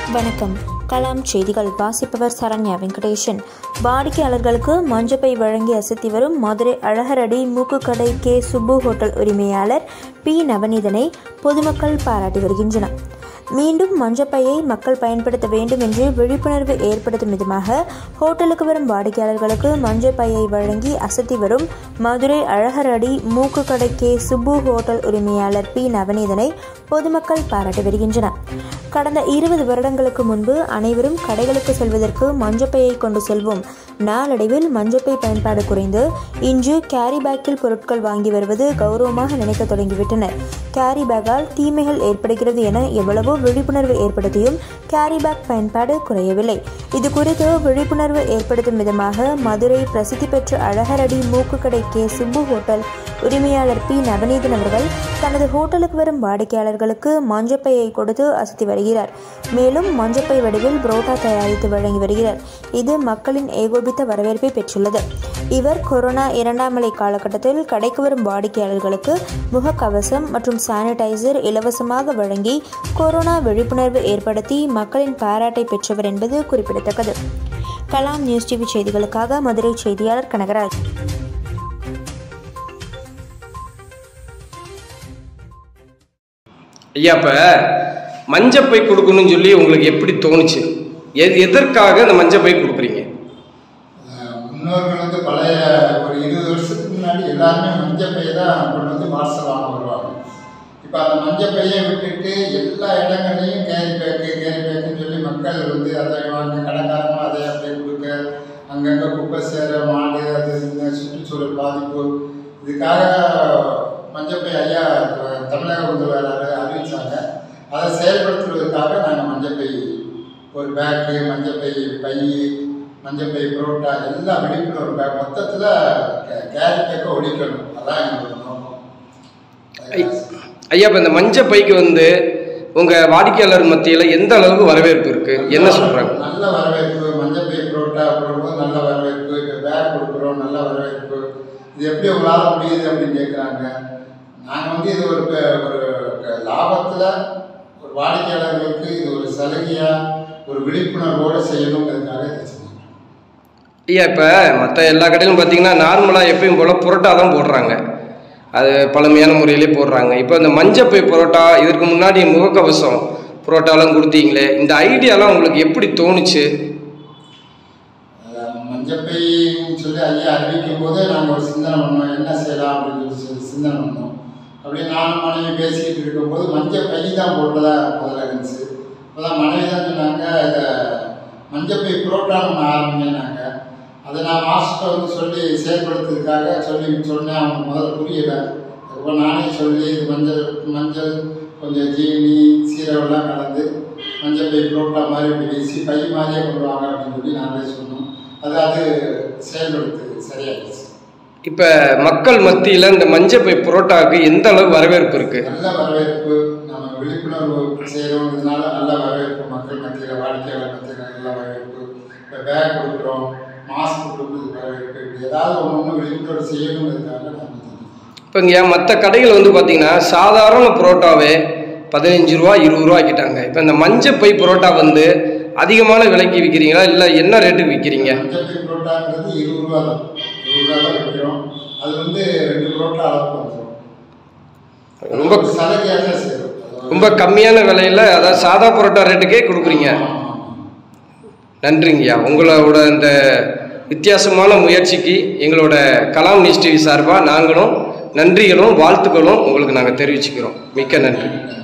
வணக்கம் கலாம் செய்திகள் வாசிப்பவர் சரண்யா வெங்கடேஷன் வாடிக்கையாளர்களுக்கு மஞ்சப்பை வழங்கி அசத்தி வரும் மதுரை அழகரடி மூக்குக்கடை கே சுப்பு ஹோட்டல் உரிமையாளர் பி நவநீதனை பொதுமக்கள் பாராட்டி வருகின்றனர் மீண்டும் மஞ்சப்பையை மக்கள் பயன்படுத்த வேண்டும் என்று விழிப்புணர்வு ஏற்படுத்தும் விதமாக ஹோட்டலுக்கு வரும் வாடிக்கையாளர்களுக்கு மஞ்சப்பையை வழங்கி அசத்தி வரும் மதுரை அழகரடி மூக்குக்கடை கே சுப்பு ஹோட்டல் உரிமையாளர் பி நவநீதனை பொதுமக்கள் பாராட்டி வருகின்றனர் கடந்த இருபது வருடங்களுக்கு முன்பு அனைவரும் கடைகளுக்கு செல்வதற்கு மஞ்சப்பையை கொண்டு செல்வோம் நாளடைவில் மஞ்சப்பை பயன்பாடு குறைந்து இன்று கேரி பேக்கில் பொருட்கள் வாங்கி வருவது கௌரவமாக நினைக்க தொடங்கிவிட்டனர் கேரி பேக்கால் தீமைகள் ஏற்படுகிறது என எவ்வளவோ விழிப்புணர்வு ஏற்படுத்தியும் கேரி பேக் பயன்பாடு குறையவில்லை இது குறித்து விழிப்புணர்வு ஏற்படுத்தும் விதமாக மதுரை பிரசித்தி பெற்ற அழகரடி மூக்குக்கடை கே சுப்பு ஹோட்டல் உரிமையாளர் பி நவநீதன் அவர்கள் தனது ஹோட்டலுக்கு வரும் வாடிக்கையாளர்களுக்கு மஞ்சப்பையை கொடுத்து அசத்தி வருகிறார் மேலும் மஞ்சப்பை வடிவில் புரோட்டா தயாரித்து வழங்கி வருகிறார் இது மக்களின் ஏகோபித்த வரவேற்பை பெற்றுள்ளது இவர் கொரோனா இரண்டாம் அலை காலகட்டத்தில் கடைக்கு வரும் வாடிக்கையாளர்களுக்கு முகக்கவசம் மற்றும் சானிடைசர் இலவசமாக வழங்கி கொரோனா விழிப்புணர்வு ஏற்படுத்தி மக்களின் பாராட்டை பெற்றவர் என்பது குறிப்பிடத்தக்கது கலாம் நியூஸ் டிவி செய்திகளுக்காக மதுரை செய்தியாளர் கனகராஜ் ஐயா இப்போ மஞ்சப்பை கொடுக்கணும்னு சொல்லி உங்களுக்கு எப்படி தோணுச்சு எ எதற்காக அந்த மஞ்சப்பை கொடுக்குறீங்க அஹ் முன்னோர்கள் வந்து பழைய ஒரு இருபது வருஷத்துக்கு முன்னாடி எல்லாருமே மஞ்சள் பையை தான் கொண்டு வந்து பார்சல் வாங்க வருவாங்க இப்போ அந்த மஞ்சள் பையை விட்டுட்டு எல்லா இடங்கள்லையும் கேரி பேக்கு கேரி பேக்குன்னு சொல்லி மக்கள் வந்து அதை வாங்க கடைக்காரங்களும் அதை அப்படியே கொடுக்க அங்கங்கே குப்பை சேர மாடு அது இந்த சுற்றுச்சூழல் பாதிப்பு இதுக்காக மஞ்சப்பை ஐயா த- தமிழக முதல்வர் அறிவிச்சாங்க அதை செயல்படுத்துவதற்காக நாங்கள் மஞ்சப்பை ஒரு பேக்கு மஞ்சப்பை பை மஞ்சப்பை புரோட்டா எல்லாம் விழிப்புணர்வு பேக் மொத்தத்தில் கேரி பேக்கை ஒழிக்கணும் அதான் எங்களோட நோக்கம் ஐயா இப்போ இந்த மஞ்சப்பைக்கு வந்து உங்கள் வாடிக்கையாளர் மத்தியில் எந்த அளவுக்கு வரவேற்பு இருக்குது என்ன சொல்கிறாங்க நல்ல வரவேற்பு மஞ்சப்பை புரோட்டா கொடுக்கும்போது நல்ல வரவேற்பு இப்போ பேக் கொடுக்குறோம் நல்ல வரவேற்பு இது எப்படி உங்களால் முடியுது அப்படின்னு கேட்குறாங்க நாங்கள் வந்து இது ஒரு ப- ஒரு லாபத்தில் ஒரு வாடிக்கையாளர்களுக்கு இது ஒரு சலுகையாக ஒரு விழிப்புணர்வோடு செய்யணுங்கிறதுக்காக இதை செஞ்சோம் ஐயா இப்போ மற்ற எல்லா கடையிலும் பார்த்தீங்கன்னா நார்மலாக எப்பயும் போல் புரோட்டா தான் போடுறாங்க அது பழமையான முறையிலே போடுறாங்க இப்போ இந்த மஞ்சப்பை புரோட்டா இதற்கு முன்னாடி முகக்கவசம் புரோட்டாலாம் கொடுத்தீங்களே இந்த ஐடியாலாம் உங்களுக்கு எப்படி தோணுச்சு அஹ் மஞ்சப்பைன்னு சொல்லி ஐயா அறிவிக்கும் போதே நாங்கள் ஒரு சிந்தனை பண்ணோம் என்ன செய்யலாம் அப்படின்னு சொல்லி சி- சிந்தனை பண்ணோம் அப்படியே நானும் மனைவி பேசிக்கிட்டு இருக்கும்போது மஞ்சள் பை தான் போடுறதா முதல்ல இருந்துச்சு அப்போதான் மனைவி தான் சொன்னாங்க இதை மஞ்சப்பை புரோட்டான்னு ஒன்று ஆரம்பினாங்க அதை நான் மாஸ்டர் வந்து சொல்லி செயல்படுத்துறதுக்காக சொல்லி சொன்னேன் அவங்க முதல்ல புரியலை அதுக்கப்புறம் நானே சொல்லி இது மஞ்சள் மஞ்சள் கொஞ்சம் ஜீனி சீரகம்லாம் கலந்து மஞ்சள் பை புரோட்டா மாதிரி இப்படி வீசி பை மாதிரியே கொண்டு வாங்க அப்படின்னு சொல்லி நாங்களே சொன்னோம் அது அது செயல்படுத்து சரியாயிடுச்சு இப்போ மக்கள் மத்தியில் இந்த மஞ்சப்பை புரோட்டாவுக்கு எந்த அளவு வரவேற்பு இருக்குது நல்ல வரவேற்பு நம்ம விழிப்புணர்வு செய்கிறோங்கிறதுனால நல்ல வரவேற்பு மக்கள் மத்தியில் வாடிக்கையாளர் மத்தியில் நல்ல வரவேற்பு இப்போ பேக் கொடுக்குறோம் மாஸ்க் கொடுக்குறது வரவேற்பு இப்படி ஏதாவது ஒன்று ஒன்று விழிப்புணர்வு செய்யணுங்கிறதுக்காக நம்ம செஞ்சோம். இப்போ இங்கே மற்ற கடைகள் வந்து பார்த்தீங்கன்னா சாதாரண புரோட்டாவே பதினஞ்சு ரூபா இருபது ரூபா ஆக்கிட்டாங்க இப்போ இந்த மஞ்சப்பை புரோட்டா வந்து அதிகமான விலைக்கு விற்கிறீங்களா இல்லை என்ன ரேட்டுக்கு விற்கிறீங்க மஞ்சள் பை புரோட்டாங்கிறது இருபது ரூபா தான் இருபது ரூபா தான் விற்கிறோம் அது வந்து ரெண்டு புரோட்டா அளவுக்கு வந்துடும் ரொம்ப ஒரு சலுகையாக தான் செய்கிறோம் ரொம்ப கம்மியான விலையில் அதாவது சாதா புரோட்டா ரேட்டுக்கே கொடுக்குறீங்க நன்றிங்கய்யா உங்களோட இந்த வித்தியாசமான முயற்சிக்கு எங்களோட கலாம் நியூஸ் டிவி சார்பாக நாங்களும் நன்றிகளும் வாழ்த்துக்களும் உங்களுக்கு நாங்கள் தெரிவிச்சுக்கிறோம் மிக்க நன்றி